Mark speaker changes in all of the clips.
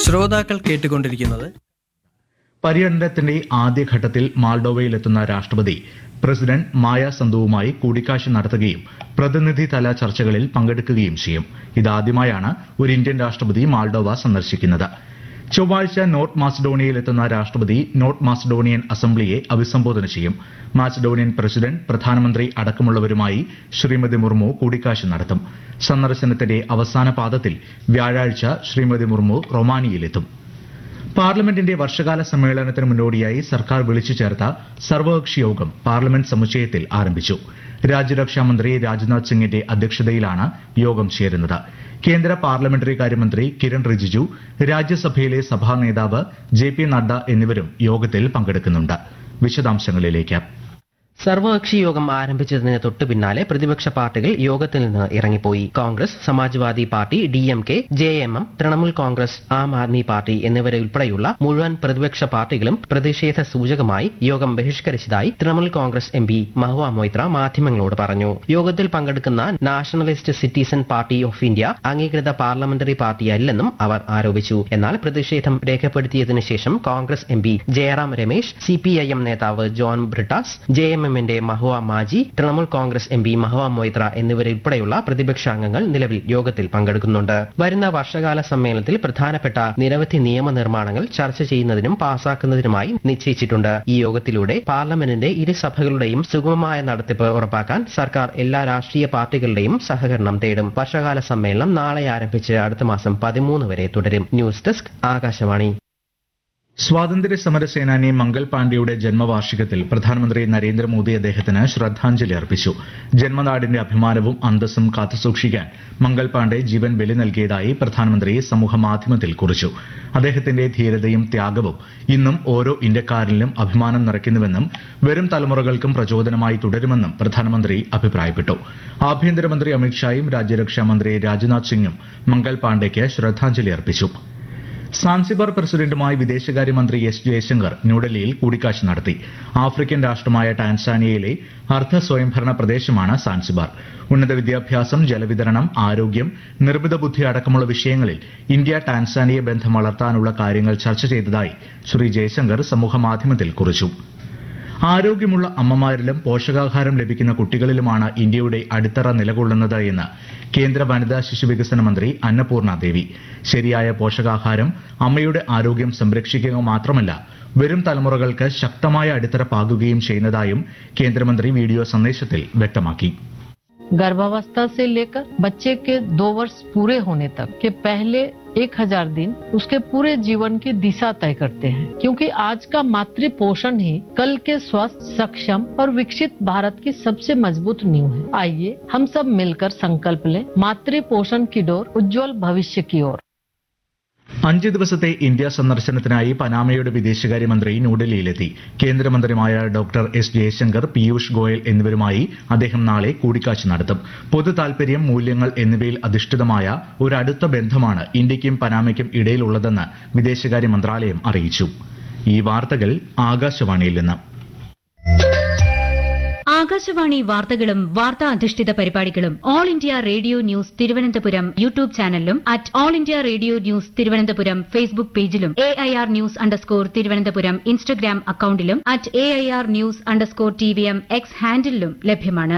Speaker 1: ശ്രോതാക്കൾ കേട്ടുകൊണ്ടിരിക്കുന്നത്
Speaker 2: പര്യടനത്തിന്റെ ആദ്യഘട്ടത്തിൽ മാൾഡോവയിലെത്തുന്ന രാഷ്ട്രപതി പ്രസിഡന്റ് മായ സന്ധുവുമായി കൂടിക്കാഴ്ച നടത്തുകയും പ്രതിനിധിതല ചർച്ചകളിൽ പങ്കെടുക്കുകയും ചെയ്യും ഇതാദ്യമായാണ് ഒരു ഇന്ത്യൻ രാഷ്ട്രപതി മാൾഡോവ സന്ദർശിക്കുന്നത് ചൊവ്വാഴ്ച നോർത്ത് മാസഡോണിയയിലെത്തുന്ന രാഷ്ട്രപതി നോർത്ത് മാസഡോണിയൻ അസംബ്ലിയെ അഭിസംബോധന ചെയ്യും മാസഡോണിയൻ പ്രസിഡന്റ് പ്രധാനമന്ത്രി അടക്കമുള്ളവരുമായി ശ്രീമതി മുർമു കൂടിക്കാഴ്ച നടത്തും സന്ദർശനത്തിന്റെ അവസാന പാദത്തിൽ വ്യാഴാഴ്ച ശ്രീമതി മുർമു റൊമാനിയയിലെത്തും പാർലമെന്റിന്റെ വർഷകാല സമ്മേളനത്തിന് മുന്നോടിയായി സർക്കാർ വിളിച്ചു ചേർത്ത സർവകക്ഷി യോഗം പാർലമെന്റ് സമുച്ചയത്തിൽ ആരംഭിച്ചു രാജ്യരക്ഷാ മന്ത്രി രാജ്നാഥ് സിംഗിന്റെ അധ്യക്ഷതയിലാണ് യോഗം ചേരുന്നത് കേന്ദ്ര പാർലമെന്ററി കാര്യമന്ത്രി കിരൺ റിജിജു രാജ്യസഭയിലെ സഭാ നേതാവ് ജെ പി നഡ്ഡ എന്നിവരും യോഗത്തിൽ പങ്കെടുക്കുന്നുണ്ട് വിശദാംശങ്ങളിലേക്ക്
Speaker 3: സർവകക്ഷി യോഗം ആരംഭിച്ചതിന് തൊട്ടു പിന്നാലെ പ്രതിപക്ഷ പാർട്ടികൾ യോഗത്തിൽ നിന്ന് ഇറങ്ങിപ്പോയി Congress Samajwadi party D M K J M M Trinamool Congress Aam Aadmi party എന്നിവരെ ഉൾപ്പെടെയുള്ള മുഴുവൻ പ്രതിപക്ഷ പാർട്ടികളും പ്രതിഷേധ സൂചകമായി യോഗം ബഹിഷ്കരിച്ചതായി തൃണമൂൽ കോൺഗ്രസ് എം പി മഹുവ മൊയ്ത്ര മാധ്യമങ്ങളോട് പറഞ്ഞു യോഗത്തിൽ പങ്കെടുക്കുന്ന nationalist citizen party of India അംഗീകൃത പാർലമെന്ററി പാർട്ടിയല്ലെന്നും അവർ ആരോപിച്ചു എന്നാൽ പ്രതിഷേധം രേഖപ്പെടുത്തിയതിനു ശേഷം Congress M P Jairam Ramesh C P I M നേതാവ് ജോൺ ബ്രിട്ടാസ് ജെ എം എമ്മിന്റെ മഹുവ മാജി തൃണമൂൽ കോൺഗ്രസ് എം പി മഹുവ മൊയ്ത്ര എന്നിവരുൾപ്പെടെയുള്ള പ്രതിപക്ഷാംഗങ്ങൾ നിലവിൽ യോഗത്തിൽ പങ്കെടുക്കുന്നുണ്ട് വരുന്ന വർഷകാല സമ്മേളനത്തിൽ പ്രധാനപ്പെട്ട നിരവധി നിയമനിർമ്മാണങ്ങൾ ചർച്ച ചെയ്യുന്നതിനും പാസാക്കുന്നതിനുമായി നിശ്ചയിച്ചിട്ടുണ്ട് ഈ യോഗത്തിലൂടെ പാർലമെന്റിന്റെ ഇരുസഭകളുടെയും സുഗമമായ നടത്തിപ്പ് ഉറപ്പാക്കാൻ സർക്കാർ എല്ലാ രാഷ്ട്രീയ പാർട്ടികളുടെയും സഹകരണം തേടും വർഷകാല സമ്മേളനം നാളെ ആരംഭിച്ച് അടുത്ത മാസം പതിമൂന്ന് വരെ തുടരും ന്യൂസ് ഡെസ്ക് ആകാശവാണി
Speaker 2: സ്വാതന്ത്ര്യ സമര സേനാനി മംഗൾ പാണ്ഡെയുടെ ജന്മവാർഷികത്തിൽ പ്രധാനമന്ത്രി നരേന്ദ്രമോദി അദ്ദേഹത്തിന് ശ്രദ്ധാഞ്ജലി അർപ്പിച്ചു ജന്മനാടിന്റെ അഭിമാനവും അന്തസ്സും കാത്തുസൂക്ഷിക്കാൻ മംഗൾ പാണ്ഡെ ജീവൻ ബലി നൽകിയതായി പ്രധാനമന്ത്രി സമൂഹമാധ്യമത്തിൽ കുറിച്ചു അദ്ദേഹത്തിന്റെ ധീരതയും ത്യാഗവും ഇന്നും ഓരോ ഇന്ത്യക്കാരനിലും അഭിമാനം നിറയ്ക്കുന്നുവെന്നും വരും തലമുറകൾക്കും പ്രചോദനമായി തുടരുമെന്നും പ്രധാനമന്ത്രി അഭിപ്രായപ്പെട്ടു ആഭ്യന്തരമന്ത്രി അമിത്ഷായും രാജ്യരക്ഷാ മന്ത്രി രാജ്നാഥ് സിംഗും മംഗൾ പാണ്ഡെയ്ക്ക് ശ്രദ്ധാഞ്ജലി അർപ്പിച്ചു സാൻസിബാർ പ്രസിഡന്റുമായി വിദേശകാര്യമന്ത്രി എസ് ജയശങ്കർ ന്യൂഡൽഹിയിൽ കൂടിക്കാഴ്ച നടത്തി ആഫ്രിക്കൻ രാഷ്ട്രമായ ടാൻസാനിയയിലെ അർദ്ധ സ്വയംഭരണ പ്രദേശമാണ് സാൻസിബാർ ഉന്നത വിദ്യാഭ്യാസം ജലവിതരണം ആരോഗ്യം നിർമ്മിത ബുദ്ധി അടക്കമുള്ള വിഷയങ്ങളിൽ ഇന്ത്യ ടാൻസാനിയ ബന്ധം വളർത്താനുള്ള കാര്യങ്ങൾ ചർച്ച ചെയ്തതായി ശ്രീ ജയശങ്കർ സമൂഹമാധ്യമത്തിൽ കുറിച്ചു ആരോഗ്യമുള്ള അമ്മമാരിലും പോഷകാഹാരം ലഭിക്കുന്ന കുട്ടികളിലുമാണ് ഇന്ത്യയുടെ അടിത്തറ നിലകൊള്ളുന്നത് എന്ന് കേന്ദ്ര വനിതാ ശിശു വികസന മന്ത്രി അന്നപൂർണ ദേവി ശരിയായ പോഷകാഹാരം അമ്മയുടെ ആരോഗ്യം സംരക്ഷിക്കുക മാത്രമല്ല വരും തലമുറകൾക്ക് ശക്തമായ അടിത്തറ പാകുകയും ചെയ്യുന്നതായും കേന്ദ്രമന്ത്രി വീഡിയോ സന്ദേശത്തിൽ വ്യക്തമാക്കി
Speaker 4: गर्भावस्था से लेकर बच्चे के दो वर्ष पूरे होने तक के पहले एक हजार दिन उसके पूरे जीवन की दिशा तय करते हैं क्योंकि आज का मातृ पोषण ही कल के स्वस्थ सक्षम और विकसित भारत की सबसे मजबूत नींव है आइए हम सब मिलकर संकल्प लें मातृ पोषण की डोर उज्जवल भविष्य की ओर
Speaker 2: അഞ്ച് ദിവസത്തെ ഇന്ത്യ സന്ദർശനത്തിനായി പനാമയുടെ വിദേശകാര്യമന്ത്രി ന്യൂഡൽഹിയിലെത്തി കേന്ദ്രമന്ത്രിമാര ഡോക്ടർ എസ് ജയശങ്കർ പീയൂഷ് ഗോയൽ എന്നിവരുമായി അദ്ദേഹം നാളെ കൂടിക്കാഴ്ച നടത്തും പൊതു താൽപര്യം മൂല്യങ്ങൾ എന്നിവയിൽ അധിഷ്ഠിതമായ ഒരു അടുത്ത ബന്ധമാണ് ഇന്ത്യയ്ക്കും പനാമയ്ക്കും ഇടയിലുള്ളതെന്ന് വിദേശകാര്യ മന്ത്രാലയം അറിയിച്ചു ഈ വാർത്തകൾ ആകാശവാണിയിൽ നിന്ന്
Speaker 5: ആകാശവാണി വാർത്തകളും വാർത്താ അധിഷ്ഠിത പരിപാടികളും all India radio news Thiruvananthapuram YouTube ചാനലിലും at all India radio news Thiruvananthapuram Facebook പേജിലും A I R news underscore Thiruvananthapuram Instagram അക്കൌണ്ടിലും at A I R news underscore T V M X ഹാൻഡിലും ലഭ്യമാണ്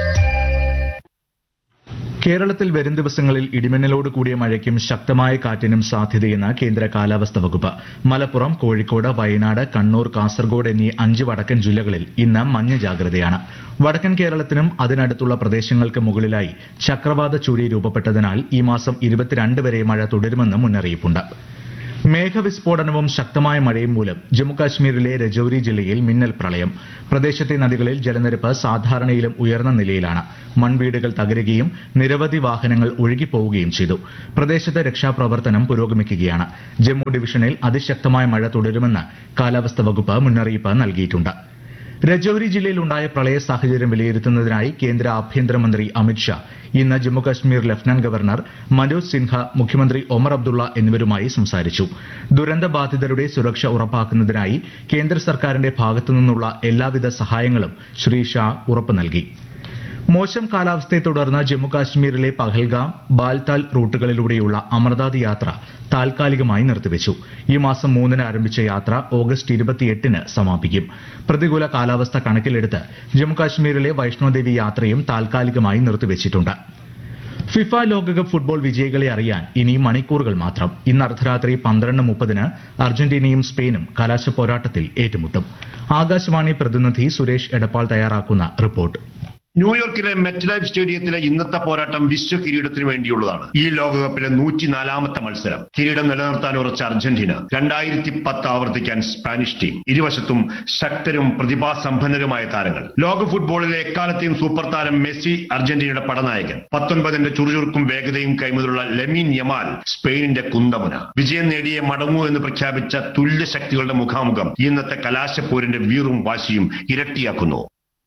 Speaker 2: കേരളത്തിൽ വരും ദിവസങ്ങളിൽ ഇടിമിന്നലോട് കൂടിയ മഴയ്ക്കും ശക്തമായ കാറ്റിനും സാധ്യതയെന്ന് കേന്ദ്ര കാലാവസ്ഥാ വകുപ്പ് മലപ്പുറം കോഴിക്കോട് വയനാട് കണ്ണൂർ കാസർഗോഡ് എന്നീ അഞ്ച് വടക്കൻ ജില്ലകളിൽ ഇന്ന് മഞ്ഞ ജാഗ്രതയാണ് വടക്കൻ കേരളത്തിനും അതിനടുത്തുള്ള പ്രദേശങ്ങൾക്ക് മുകളിലായി ചക്രവാത ചുഴി രൂപപ്പെട്ടതിനാൽ ഈ മാസം ഇരുപത്തിരണ്ട് വരെ മഴ തുടരുമെന്ന് മുന്നറിയിപ്പുണ്ട് മേഘവിസ്ഫോടനവും ശക്തമായ മഴയും മൂലം ജമ്മുകാശ്മീരിലെ രജൌരി ജില്ലയിൽ മിന്നൽ പ്രളയം പ്രദേശത്തെ നദികളിൽ ജലനിരപ്പ് സാധാരണയിലും ഉയർന്ന നിലയിലാണ് മൺവീടുകൾ തകരുകയും നിരവധി വാഹനങ്ങൾ ഒഴുകിപ്പോവുകയും ചെയ്തു പ്രദേശത്ത് രക്ഷാപ്രവർത്തനം പുരോഗമിക്കുകയാണ് ജമ്മു ഡിവിഷനിൽ അതിശക്തമായ മഴ തുടരുമെന്ന് കാലാവസ്ഥാ വകുപ്പ് മുന്നറിയിപ്പ് നൽകിയിട്ടുണ്ട് രജൌരി ജില്ലയിൽ ഉണ്ടായ പ്രളയ സാഹചര്യം വിലയിരുത്തുന്നതിനായി കേന്ദ്ര ആഭ്യന്തരമന്ത്രി അമിത്ഷാ ഇന്ന് ജമ്മുകശ്മീർ ലഫ്റ്റനന്റ് ഗവർണർ മനോജ് സിൻഹ മുഖ്യമന്ത്രി ഒമർ അബ്ദുള്ള എന്നിവരുമായി സംസാരിച്ചു ദുരന്ത ബാധിതരുടെ സുരക്ഷ ഉറപ്പാക്കുന്നതിനായി കേന്ദ്ര സർക്കാരിന്റെ ഭാഗത്തുനിന്നുള്ള എല്ലാവിധ സഹായങ്ങളും ശ്രീ ഷാ ഉറപ്പു നൽകി മോശം കാലാവസ്ഥയെ തുടർന്ന് ജമ്മുകാശ്മീരിലെ പഹൽഗാം ബാൽതാൽ റൂട്ടുകളിലൂടെയുള്ള അമർനാഥ് യാത്ര താൽക്കാലികമായി നിർത്തിവച്ചു ഈ മാസം മൂന്നിന് ആരംഭിച്ച യാത്ര ഓഗസ്റ്റ് ഇരുപത്തിയെട്ടിന് സമാപിക്കും പ്രതികൂല കാലാവസ്ഥ കണക്കിലെടുത്ത് ജമ്മുകാശ്മീരിലെ വൈഷ്ണോദേവി യാത്രയും താൽക്കാലികമായി നിർത്തിവച്ചിട്ടുണ്ട് ഫിഫ ലോകകപ്പ് ഫുട്ബോൾ വിജയികളെ അറിയാൻ ഇനി മണിക്കൂറുകൾ മാത്രം ഇന്ന് അർദ്ധരാത്രി പന്ത്രണ്ട് മുപ്പതിന് അർജന്റീനയും സ്പെയിനും കലാശ പോരാട്ടത്തിൽ ഏറ്റുമുട്ടും ആകാശവാണി പ്രതിനിധി സുരേഷ് എടപ്പാൾ തയ്യാറാക്കുന്ന റിപ്പോർട്ട്
Speaker 6: ന്യൂയോർക്കിലെ മെറ്റ് ലൈഫ് സ്റ്റേഡിയത്തിലെ ഇന്നത്തെ പോരാട്ടം വിശ്വ കിരീടത്തിന് വേണ്ടിയുള്ളതാണ് ഈ ലോകകപ്പിലെ നൂറ്റിനാലാമത്തെ മത്സരം കിരീടം നിലനിർത്താൻ ഉറച്ച അർജന്റീന രണ്ടായിരത്തി പത്ത് ആവർത്തിക്കാൻ സ്പാനിഷ് ടീം ഇരുവശത്തും ശക്തരും പ്രതിഭാസമ്പന്നരുമായ താരങ്ങൾ ലോക ഫുട്ബോളിലെ എക്കാലത്തെയും സൂപ്പർ താരം മെസ്സി അർജന്റീനയുടെ പടനായകൻ പത്തൊൻപതിന്റെ ചുറുചുറുക്കും വേഗതയും കൈമുതലുള്ള ലെമീൻ യമാൽ സ്പെയിനിന്റെ കുന്തമുന വിജയം നേടിയേ മടങ്ങൂ എന്ന് പ്രഖ്യാപിച്ച തുല്യ ശക്തികളുടെ മുഖാമുഖം ഇന്നത്തെ കലാശപ്പോരിന്റെ വീറും വാശിയും ഇരട്ടിയാക്കുന്നു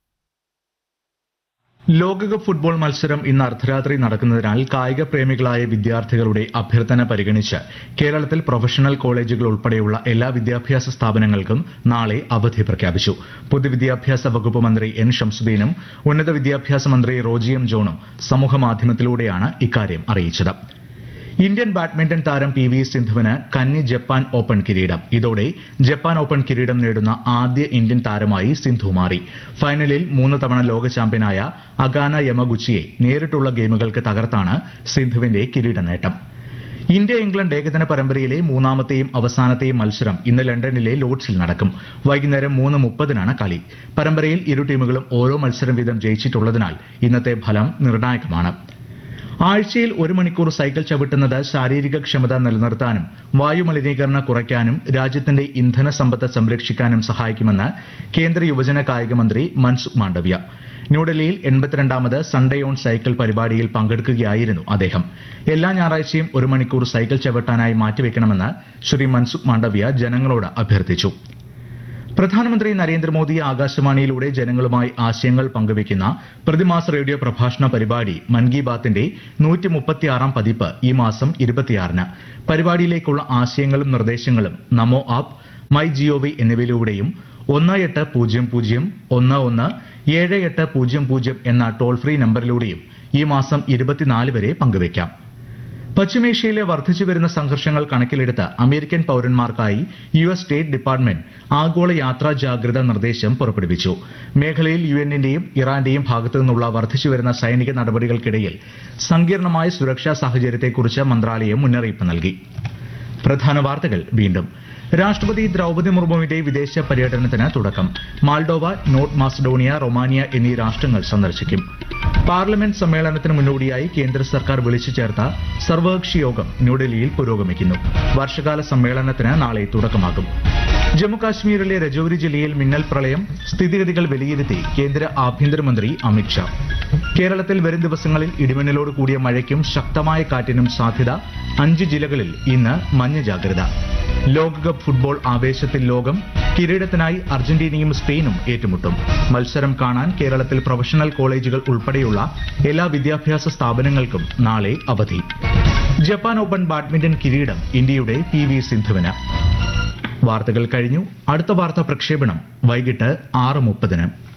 Speaker 2: ലോകകപ്പ് ഫുട്ബോൾ മത്സരം ഇന്ന് അർദ്ധരാത്രി നടക്കുന്നതിനാൽ കായിക പ്രേമികളായ വിദ്യാർത്ഥികളുടെ അഭ്യർത്ഥന പരിഗണിച്ച് കേരളത്തിൽ പ്രൊഫഷണൽ കോളേജുകൾ ഉൾപ്പെടെയുള്ള എല്ലാ വിദ്യാഭ്യാസ സ്ഥാപനങ്ങൾക്കും നാളെ അവധി പ്രഖ്യാപിച്ചു പൊതുവിദ്യാഭ്യാസ വകുപ്പ് മന്ത്രി എൻ ഷംസുദ്ദീനും ഉന്നത വിദ്യാഭ്യാസ മന്ത്രി റോജി എം ജോണും സമൂഹമാധ്യമത്തിലൂടെയാണ് ഇക്കാര്യം അറിയിച്ചത് ഇന്ത്യൻ ബാഡ്മിന്റൺ താരം പി വി സിന്ധുവിന് കന്നി ജപ്പാൻ ഓപ്പൺ കിരീടം ഇതോടെ ജപ്പാൻ ഓപ്പൺ കിരീടം നേടുന്ന ആദ്യ ഇന്ത്യൻ താരമായി സിന്ധു മാറി ഫൈനലിൽ മൂന്ന് തവണ ലോക ചാമ്പ്യനായ അഗാന യമഗുച്ചിയെ നേരിട്ടുള്ള ഗെയിമുകൾക്ക് തകർത്താണ് സിന്ധുവിന്റെ കിരീട നേട്ടം ഇന്ത്യ ഇംഗ്ലണ്ട് ഏകദിന പരമ്പരയിലെ മൂന്നാമത്തെയും അവസാനത്തെയും മത്സരം ഇന്ന് ലണ്ടനിലെ ലോഡ്സിൽ നടക്കും വൈകുന്നേരം മൂന്ന് മുപ്പതിനാണ് കളി പരമ്പരയിൽ ഇരു ടീമുകളും ഓരോ മത്സരം വീതം ജയിച്ചിട്ടുള്ളതിനാൽ ഇന്നത്തെ ഫലം നിർണായകമാണ് ആഴ്ചയിൽ ഒരു മണിക്കൂർ സൈക്കിൾ ചവിട്ടുന്നത് ശാരീരിക ക്ഷമത നിലനിർത്താനും വായു മലിനീകരണം കുറയ്ക്കാനും രാജ്യത്തിന്റെ ഇന്ധന സമ്പത്ത് സംരക്ഷിക്കാനും സഹായിക്കുമെന്ന് കേന്ദ്ര യുവജന കായിക മന്ത്രി മൻസുഖ് മാണ്ഡവ്യ ന്യൂഡൽഹിയിൽ എൺപത്തിരണ്ടാമത് സൺഡേ ഓൺ സൈക്കിൾ പരിപാടിയിൽ പങ്കെടുക്കുകയായിരുന്നു അദ്ദേഹം എല്ലാ ഞായറാഴ്ചയും ഒരു മണിക്കൂർ സൈക്കിൾ ചവിട്ടാനായി മാറ്റിവെക്കണമെന്ന് ശ്രീ മൻസുഖ് മാണ്ഡവ്യ ജനങ്ങളോട് അഭ്യർത്ഥിച്ചു പ്രധാനമന്ത്രി നരേന്ദ്രമോദി ആകാശവാണിയിലൂടെ ജനങ്ങളുമായി ആശയങ്ങൾ പങ്കുവയ്ക്കുന്ന പ്രതിമാസ റേഡിയോ പ്രഭാഷണ പരിപാടി മൻ കി ബാത്തിന്റെ നൂറ്റി മുപ്പത്തിയാറാം പതിപ്പ് ഈ മാസം ഇരുപത്തിയാറിന് പരിപാടിയിലേക്കുള്ള ആശയങ്ങളും നിർദ്ദേശങ്ങളും നമോ ആപ്പ് മൈ ജിഒവി എന്നിവയിലൂടെയും ഒന്ന് എട്ട് പൂജ്യം പൂജ്യം ഒന്ന് ഒന്ന് ഏഴ് എട്ട് പൂജ്യം പൂജ്യം എന്ന ടോൾ ഫ്രീ നമ്പറിലൂടെയും ഈ മാസം ഇരുപത്തിനാല് വരെ പങ്കുവയ്ക്കാം പശ്ചിമേഷ്യയിലെ വർദ്ധിച്ചുവരുന്ന സംഘർഷങ്ങൾ കണക്കിലെടുത്ത് അമേരിക്കൻ പൌരന്മാർക്കായി യു എസ് സ്റ്റേറ്റ് ഡിപ്പാർട്ട്മെന്റ് ആഗോള യാത്രാ ജാഗ്രത നിർദ്ദേശം പുറപ്പെടുവിച്ചു മേഖലയിൽ യു എന്നിന്റെയും ഇറാന്റെയും ഭാഗത്തു നിന്നുള്ള വർദ്ധിച്ചുവരുന്ന സൈനിക നടപടികൾക്കിടയിൽ സങ്കീർണമായ സുരക്ഷാ സാഹചര്യത്തെക്കുറിച്ച് മന്ത്രാലയം മുന്നറിയിപ്പ് നൽകി പ്രധാന വാർത്തകൾ വീണ്ടും രാഷ്ട്രപതി ദ്രൌപദി മുർമുവിന്റെ വിദേശ പര്യടനത്തിന് തുടക്കം മാൾഡോവ നോർത്ത് മാസഡോണിയ റൊമാനിയ എന്നീ രാഷ്ട്രങ്ങൾ സന്ദർശിക്കും പാർലമെന്റ് സമ്മേളനത്തിന് മുന്നോടിയായി കേന്ദ്ര സർക്കാർ വിളിച്ചു ചേർത്ത സർവകക്ഷി യോഗം ന്യൂഡൽഹിയിൽ പുരോഗമിക്കുന്നു വർഷകാല സമ്മേളനത്തിന് നാളെ തുടക്കമാകും ജമ്മുകാശ്മീരിലെ രജൌരി ജില്ലയിൽ മിന്നൽ പ്രളയം സ്ഥിതിഗതികൾ വിലയിരുത്തി കേന്ദ്ര ആഭ്യന്തരമന്ത്രി അമിത്ഷാ കേരളത്തിൽ വരും ദിവസങ്ങളിൽ ഇടിമിന്നലോട് കൂടിയ മഴയ്ക്കും ശക്തമായ കാറ്റിനും സാധ്യത അഞ്ച് ജില്ലകളിൽ ഇന്ന് മഞ്ഞ ജാഗ്രത ലോകകപ്പ് ഫുട്ബോൾ ആവേശത്തിൽ ലോകം കിരീടത്തിനായി അർജന്റീനയും സ്പെയിനും ഏറ്റുമുട്ടും മത്സരം കാണാൻ കേരളത്തിൽ പ്രൊഫഷണൽ കോളേജുകൾ ഉൾപ്പെടെയുള്ള എല്ലാ വിദ്യാഭ്യാസ സ്ഥാപനങ്ങൾക്കും നാളെ അവധി ജപ്പാൻ ഓപ്പൺ ബാഡ്മിന്റൺ കിരീടം ഇന്ത്യയുടെ പി വി സിന്ധുവിന് വാർത്തകൾ കഴിഞ്ഞു അടുത്ത വാർത്താ പ്രക്ഷേപണം വൈകിട്ട് ആറ് മുപ്പതിന്